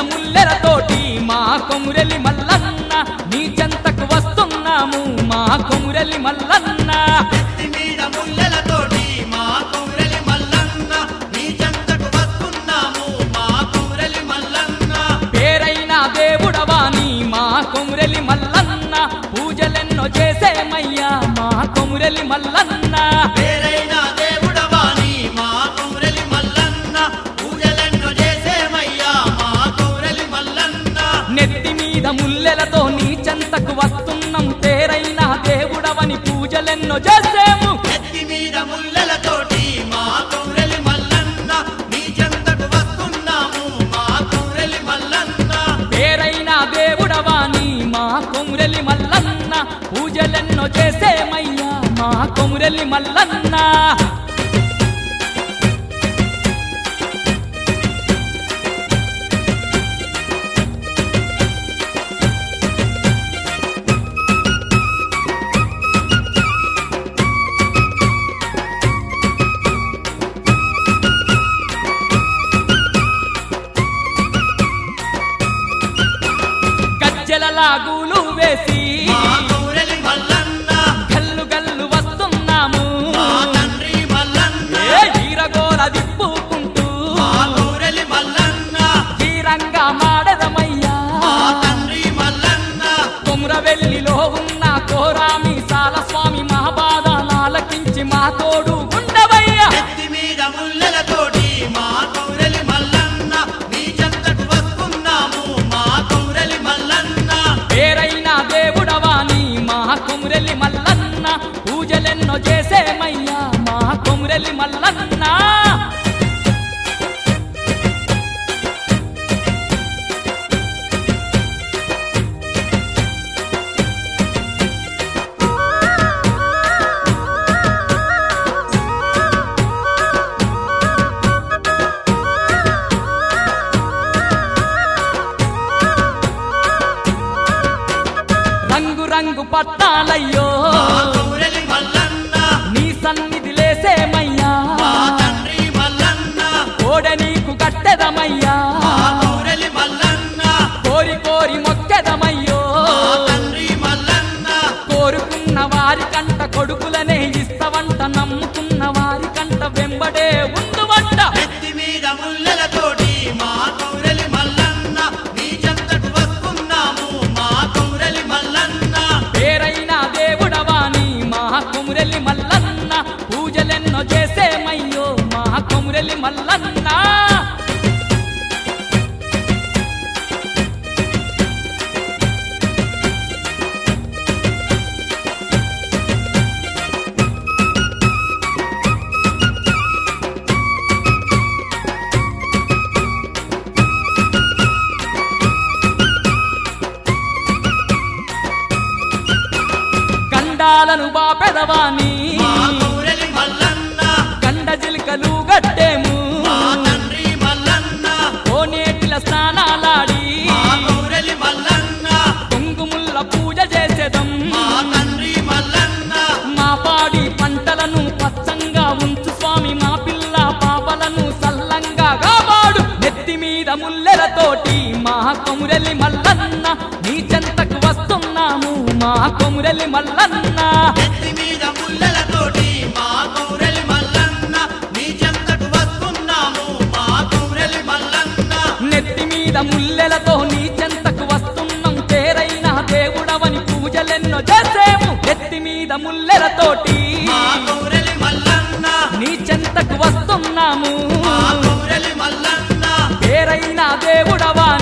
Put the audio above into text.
ముల్లెలతోటి మా కొమురెలి మల్లన్న నీ చెంతకు వస్తున్నాము మా కొమురెలి మల్లన్న నెత్తి మీద ముల్లెలతోటి మా కౌరలి మల్లన్న నీ చెంతకు వస్తున్నాము మా కౌరలి మల్లన్న పేరైన దేవుడవాని మా కొమురెలి మల్లన్న పూజలెన్నో చేసేమయ్యా మా కొమురెలి మల్లన్న పేరైన దేవుడవాని మా కౌరలి మల్లన్న పూజలెన్నో చేసేమయ్యా మా కౌరలి మల్లన్న నెత్తి మీద ముల్లెలతో నీ చెంతకు వస్తున్నాం పేరైన దేవుడవని పూజలెన్నో చేసేము నెత్తి మీద ముల్లెలతోటి మా కౌరలి మల్లన్న నీ చెంతకు వస్తున్నాము మా కౌరలి మల్లన్న పేరైన దేవుడవాని మా కొమురెలి మల్లన్న పూజలెన్నో చేసేమయ్యా మా కొమురెలి మల్లన్న గజ్జల లాగులు వేసి మా కౌరలి మల్లన్న గల్లు గల్లు వస్తున్నాము మా తండ్రి మల్లన్న ఏ ఈరగోల దిప్పుకుంటూ మా కౌరలి మల్లన్న తీరంగా మాడదమయ్యా మా తండ్రి మల్లన్న కొమురవెల్లిలో ఉన్న కోరామి సాల స్వామి మా బాధ నాలకించి మా తోడు ఉండవయ్యా నెత్తి మీద ముల్లెలతోటి మా కౌరలి మల్లన్న నీ చెంతకు వస్తున్నాము మా కౌరలి మల్లన్న పేరైన దేవుడవాని మా కొమురెలి మల్లన్న పూజలెన్నో చేసేమయ్యా మా కొమురెలి మల్లన్న రంగు రంగు పట్టాలయ్యో మా కౌరలి మల్లన్న నీ సన్నిధి లేసేమయ్యా మా తండ్రి మల్లన్న కోడ నీకు కట్టెదమయ్యా మా కౌరలి మల్లన్న కోరి కోరి మొక్కెదమయ్యో మా తండ్రి మల్లన్న కోరుకున్న వారి కంట కొడుకులనే ఇస్తవంట నమ్ముకున్న వారి కంట వెంబడే ఉండువంట నెత్తి మీద ముల్లెలతోటి మా కౌరలి మల్లన్న నీ చెంతకు వస్తున్నాము మా కౌరలి మల్లన్న పేరైన దేవుడవాని మా కొమురెలి మల్లన్న పూజలెన్నో చేసేమయ్యో మా కొమురెలి మల్లన్న కండాలను బాపెదవాని మా కౌరలి మల్లన్న కండ జిలికలు గట్టేము మా తండ్రి మల్లన్న కోనేటిల స్నానాలాడి మా కౌరలి మల్లన్న కుంగుముల్ల పూజ చేసేదం మా తండ్రి మల్లన్న మా పాడి పంటలను పచ్చంగా ఉంచు స్వామి మా పిల్ల పాపలను సల్లంగా కాపాడు నెత్తి మీద ముల్లెలతోటి మా కొమురెలి మల్లన్న నీ చెంతకు వస్తున్నాము మా కొమురెలి మల్లన్న నెత్తి మీద ముల్లెలతోటి మా కౌరలి మల్లన్న నీ చెంతకు వస్తున్నాము మా కౌరలి మల్లన్న నెత్తి మీద ముల్లెలతో నీ చెంతకు వస్తున్నాం పేరైన దేవుడవని పూజలెన్నో చేసేము నెత్తి మీద ముల్లెలతోటి మా కౌరలి మల్లన్న నీ చెంతకు వస్తున్నాము మా కౌరలి మల్లన్న పేరైన దేవుడవా